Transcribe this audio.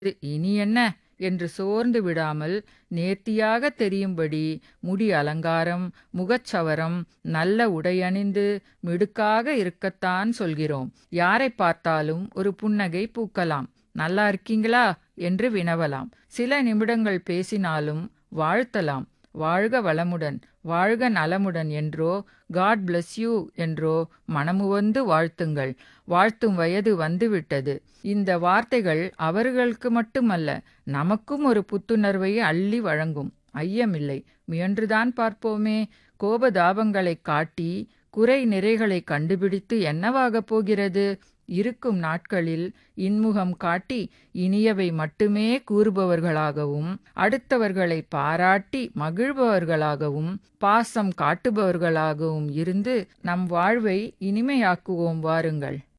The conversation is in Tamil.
இது இனி என்ன என்று சோர்ந்து விடாமல் நேர்த்தியாக தெரியும்படி முடி அலங்காரம் முகச்சவரம் நல்ல உடையணிந்து மிடுக்காக இருக்கத்தான் சொல்கிறோம் யாரை பார்த்தாலும் ஒரு புன்னகை பூக்கலாம் நல்லா இருக்கீங்களா என்று வினவலாம் சில நிமிடங்கள் பேசினாலும் வாழ்த்தலாம் வாழ்க வளமுடன் வாழ்க நலமுடன் என்றோ காட் பிளஸ் யூ என்றோ மனமுவந்து வாழ்த்துங்கள் வாழ்த்தும் வயது வந்துவிட்டது இந்த வார்த்தைகள் அவர்களுக்கு மட்டுமல்ல நமக்கும் ஒரு புத்துணர்வை அள்ளி வழங்கும் ஐயமில்லை முயன்றுதான் பார்ப்போமே கோபதாபங்களை காட்டி குறை நிறைகளை கண்டுபிடித்து என்னவாகப் போகிறது இருக்கும் நாட்களில் இன்முகம் காட்டி இனியவை மட்டுமே கூறுபவர்களாகவும் அடுத்தவர்களை பாராட்டி மகிழ்பவர்களாகவும் பாசம் காட்டுபவர்களாகவும் இருந்து நம் வாழ்வை இனிமையாக்குவோம் வாருங்கள்